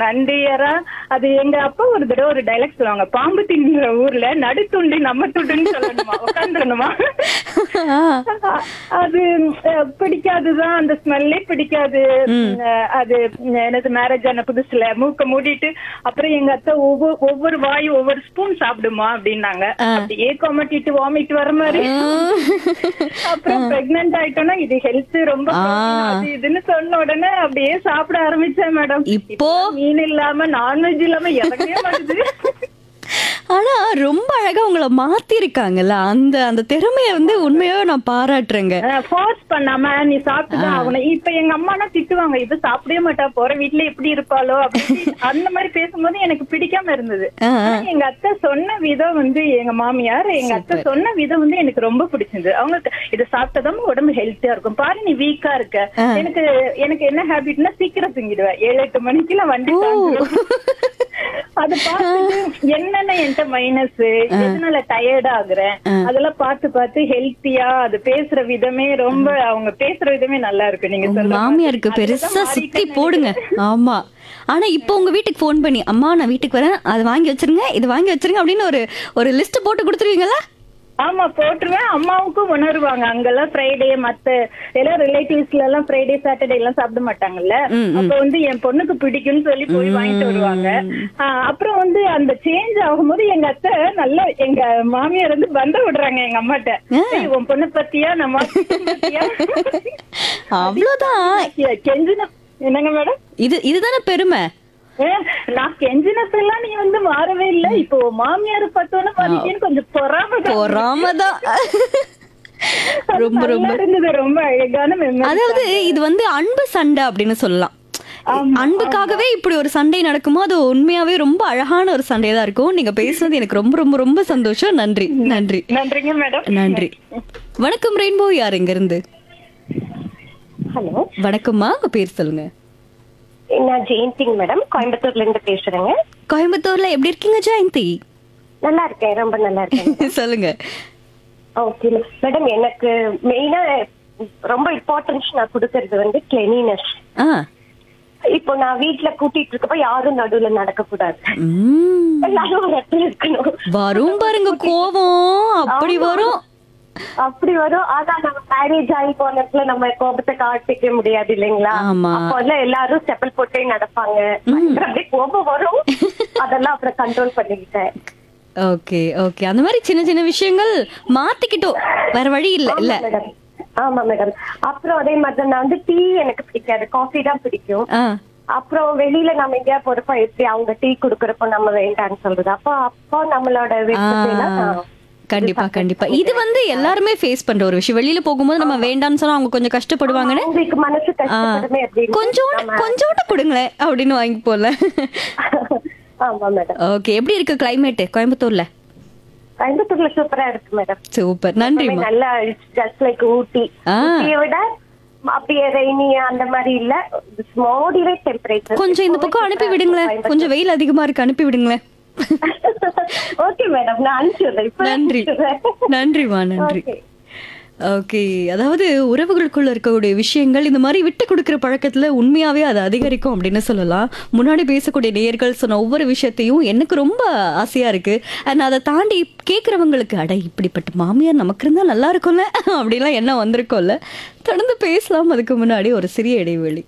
நண்டியரா அது எங்க அப்பா ஒரு தடவை ஒரு டைலாக் சொல்லுவாங்க பாம்பு தின்ற ஊர்ல நடுத்துண்டி நம்ம துண்டுன்னு சொல்லணுமா உட்காந்துடணுமா அது அஹ், பிடிக்காதுதான் அந்த ஸ்மெல்லே பிடிக்காது அஹ், அது எனது மேரேஜ் ஆன புதுசுல மூக்க மூடிட்டு அப்புறம் எங்க அத்தை ஒவ்வொரு ஒவ்வொரு வாய் ஒவ்வொரு ஸ்பூன் சாப்பிடுமா அப்படின்னாங்க அப்படியே கொமட்டிட்டு வாமிட் வர மாதிரி அப்புறம் பிரெக்னன்ட் ஆயிட்டோம்னா இது ஹெல்த் ரொம்ப protein அது இதுன்னு சொன்ன உடனே அப்படியே சாப்பிட ஆரம்பிச்சேன் மேடம் இப்போ? மீன் இல்லாம நான்வெஜ் இல்லாம இறங்கவே மாட்டுது ஆனா ரொம்ப அழகா உங்களை மாத்தி இருக்காங்கல்ல அந்த அந்த திறமைய வந்து உண்மையாவே நான் பாராட்டுறேங்க ஃபோர்ஸ் பண்ணாம நீ சாப்பிட்டுதான் ஆகணும் இப்ப எங்க அம்மானா திட்டுவாங்க இது சாப்பிடவே மாட்டா போற வீட்டுல எப்படி இருப்பாளோ அப்படின்னு அந்த மாதிரி பேசும்போது எனக்கு பிடிக்காம இருந்தது ஆ, ஆ. ஆனா எங்க அத்தை சொன்ன விதம் வந்து எங்க மாமியார் எங்க அத்தை சொன்ன விதம் வந்து எனக்கு ரொம்ப பிடிச்சிருந்தது அவங்க இதை சாப்பிட்டதான் உடம்பு ஹெல்த்தியா இருக்கும் பாரு நீ வீக்கா இருக்க எனக்கு எனக்கு என்ன ஹேபிட்னா சீக்கிரம் தூங்கிடுவேன் ஏழு எட்டு மணிக்கு நான் வண்டி தாண்டிடுவேன். அதை பார்த்துட்டு என்னென்ன என்கிட்ட மைனஸ் எதனால டயர்ட் ஆகுறேன் அதெல்லாம் பார்த்து பார்த்து ஹெல்த்தியா அது பேசுற விதமே ரொம்ப அவங்க பேசுற விதமே நல்லா இருக்கு நீங்க உங்க சொல்ற மாமியாருக்கு மாதிரி. பெருசா அதுதான் சுத்தி மாறிட்டேன்னு போடுங்க ஆமா ஆனா இப்போ உங்க வீட்டுக்கு ஃபோன் பண்ணி அம்மா நான் வீட்டுக்கு வரேன் அதை வாங்கி வச்சிருங்க இது வாங்கி வச்சிருங்க அப்படின்னு ஒரு ஒரு லிஸ்ட் போட்டு கொடுத்துருவீங்களா ஆமா போட்டுருவேன் அம்மாவுக்கும் உணருவாங்க அங்கெல்லாம் ஃப்ரைடே மத்த எல்லாம் ரிலேட்டிவ்ஸ்ல எல்லாம் ஃப்ரைடே சாட்டர்டே எல்லாம் சாப்பிட மாட்டாங்கல்ல அப்ப வந்து என் பொண்ணுக்கு பிடிக்கும்னு சொல்லி போய் வாங்கிட்டு வருவாங்க ஆஹ் அப்புறம் வந்து அந்த சேஞ்ச் ஆகும்போது எங்க அத்தை நல்லா எங்க மாமியார் வந்து பந்த விடுறாங்க எங்க அம்மாட்ட "ஏய், உன் பொண்ணு பத்தியா நம்ம பத்தியா அவ்வளவுதான் கெஞ்சின என்னங்க மேடம் இது இதுதானே பெருமை ஏ, நான் கெஞ்சினப்பெல்லாம் நீ வந்து மாறவே இல்ல இப்போ உன் மாமியார் பார்த்தோன்னு மாறிட்டேன்னு கொஞ்சம் பொறாம பொறாமதான் ரொம்ப ரொம்ப ரொம்ப இருந்தது ரொம்ப அழகான memory. அதாவது இது வந்து அன்பு சண்டை அப்படின்னு சொல்லலாம் அன்புக்காகவே இப்படி ஒரு சண்டை நடக்குமோ அது உண்மையாவே ரொம்ப அழகான ஒரு சண்டையா தான் இருக்கும் நீங்க பேசுனது எனக்கு ரொம்ப ரொம்ப ரொம்ப சந்தோஷம் நன்றி நன்றி நன்றிங்க மேடம் நன்றி வணக்கம் ரெயின்போ யார் எங்க இருந்து ஹலோ வணக்கம்மா உங்க பேர் சொல்லுங்க நான் ஜெயந்திங் மேடம் கோயம்புத்தூர்ல இருந்து பேசுறேங்க கோயம்புத்தூர்ல எப்படி இருக்கீங்க ஜெயந்தி நல்லா இருக்கேன் ரொம்ப நல்லா இருக்கேன் சொல்லுங்க ஓகே மேடம் எனக்கு மெயினா ரொம்ப இம்பார்ட்டன்ஸ் நான் கொடுக்கறது வந்து கிளெனினஸ் ஆ இப்போ நான் வீட்ல கூட்டிட்டு இருக்கப்ப யாரும் நடுவுல நடக்க கூடாது உம். எல்லாரும் ஒரு இடத்துல இருக்கணும் வரும் பாருங்க கோவம் அப்படி வரும் அப்படி வரும் ஆனா நம்ம மேரேஜ் ஆகி போனதுல நம்ம கோபத்தை காட்டிக்க முடியாது இல்லைங்களா ஆமா. அப்போ எல்லாம் எல்லாரும் செப்பல் போட்டே நடப்பாங்க பயங்கர அப்படியே கோபம் வரும் அதெல்லாம் அப்புறம் கண்ட்ரோல் பண்ணிக்கிட்டேன் ஓகே ஓகே அந்த மாதிரி சின்ன சின்ன விஷயங்கள் மாத்திக்கிட்டோம் வேற வழி இல்ல இல்ல மேடம் ஆமா மேடம் அப்புறம் அதே மாதிரி நான் வந்து டீ எனக்கு பிடிக்காது காஃபி தான் பிடிக்கும் ஆ அப்புறம் வெளியில நம்ம எங்கேயா போறப்ப எப்படி அவங்க டீ குடுக்கறப்ப நம்ம வேண்டாம்னு சொல்றது அப்போ அப்போ நம்மளோட விருப்பத்தையெல்லாம் நான் கண்டிப்பா கண்டிப்பா இது வந்து எல்லாருமே ஃபேஸ் பண்ற ஒரு விஷயம் வெளியில போகும்போது நம்ம வேண்டாம்னு சொன்னா அவங்க கொஞ்சம் கஷ்டப்படுவாங்கன்னு உங்களுக்கு மனசு கஷ்டப்படுமே அப்படின்னு கொஞ்சோண்டு கொஞ்சோண்டு கொடுங்களேன் அப்படின்னு வாங்கி போல ஆமா மேடம் ஓகே எப்படி இருக்கு கிளைமேட் கோயம்புத்தூர்ல கோயம்புத்தூர்ல சூப்பரா இருக்கு மேடம் சூப்பர் நன்றிம்மா நல்லா ஜஸ்ட் லைக் ஊட்டி ஆ. ஊட்டியை விட அப்படியே ரெய்னி அந்த மாதிரி இல்ல மாடிவேட் டெம்பரேச்சர் கொஞ்சம் இந்த பக்கம் அனுப்பி விடுங்களேன் கொஞ்சம் வெயில் அதிகமா இருக்கு அனுப்பி விடுங்களேன் ஓகே மேடம் நான் அனுப்பிச்சுடுறேன் இப்ப நன்றி அனுப்பிச்சுடுறேன். நன்றிமா நன்றி Okay. ஓகே அதாவது உறவுகளுக்குள்ள இருக்கக்கூடிய விஷயங்கள் இந்த மாதிரி விட்டு கொடுக்கிற பழக்கத்துல உண்மையாவே அது அதிகரிக்கும் அப்படின்னு சொல்லலாம் முன்னாடி பேசக்கூடிய நேயர்கள் சொன்ன ஒவ்வொரு விஷயத்தையும் எனக்கு ரொம்ப ஆசையா இருக்கு அண்ட் அதை தாண்டி கேட்கறவங்களுக்கு அட இப்படிப்பட்ட மாமியார் நமக்கு இருந்தா நல்லா இருக்கும்ல அப்படிலாம் என்ன வந்திருக்கோம்ல தொடர்ந்து பேசலாம் அதுக்கு முன்னாடி ஒரு சிறிய இடைவெளி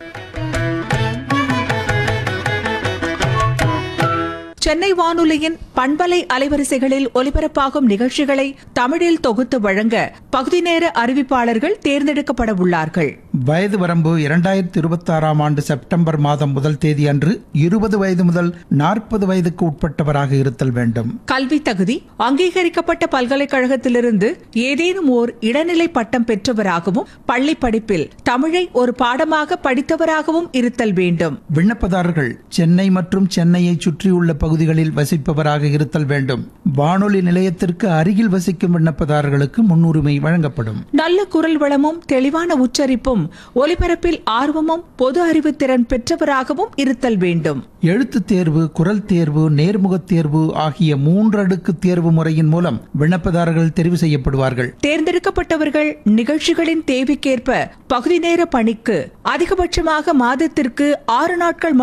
சென்னை வானொலியின் பண்பலை அலைவரிசைகளில் ஒலிபரப்பாகும் நிகழ்ச்சிகளை தமிழில் தொகுத்து வழங்க பகுதி நேர அறிவிப்பாளர்கள் தேர்ந்தெடுக்கப்பட உள்ளார்கள் வயது வரம்பு இரண்டாயிரத்தி இருபத்தி ஆறாம் ஆண்டு செப்டம்பர் மாதம் முதல் தேதி அன்று இருபது வயது முதல் நாற்பது வயதுக்கு உட்பட்டவராக இருத்தல் வேண்டும் கல்வி தகுதி அங்கீகரிக்கப்பட்ட பல்கலைக்கழகத்திலிருந்து ஏதேனும் ஓர் இடைநிலை பட்டம் பெற்றவராகவும் பள்ளி படிப்பில் தமிழை ஒரு பாடமாக படித்தவராகவும் இருத்தல் வேண்டும் விண்ணப்பதாரர்கள் சென்னை மற்றும் சென்னையை சுற்றியுள்ள பகுதிகளில் வசிப்பவராக இருத்தல் வேண்டும் வானொலி நிலையத்திற்கு அருகில் வசிக்கும் விண்ணப்பதாரர்களுக்கு முன்னுரிமை வழங்கப்படும் நல்ல குரல் வளமும் தெளிவான உச்சரிப்பும் ஒலிபரப்பில் ஆர்வமும் பொது அறிவு திறன் பெற்றவராகவும் இருத்தல் வேண்டும் எழுத்துத் தேர்வு குரல் தேர்வு நேர்முகத் தேர்வு ஆகிய மூன்றடுக்கு தேர்வு முறையின் மூலம் விண்ணப்பதாரர்கள் தெரிவு செய்யப்படுவார்கள் தேர்ந்தெடுக்கப்பட்டவர்கள் நிகழ்ச்சிகளின் தேவைக்கேற்ப பகுதி நேர பணிக்கு அதிகபட்சமாக மாதத்திற்கு ஆறு நாட்கள்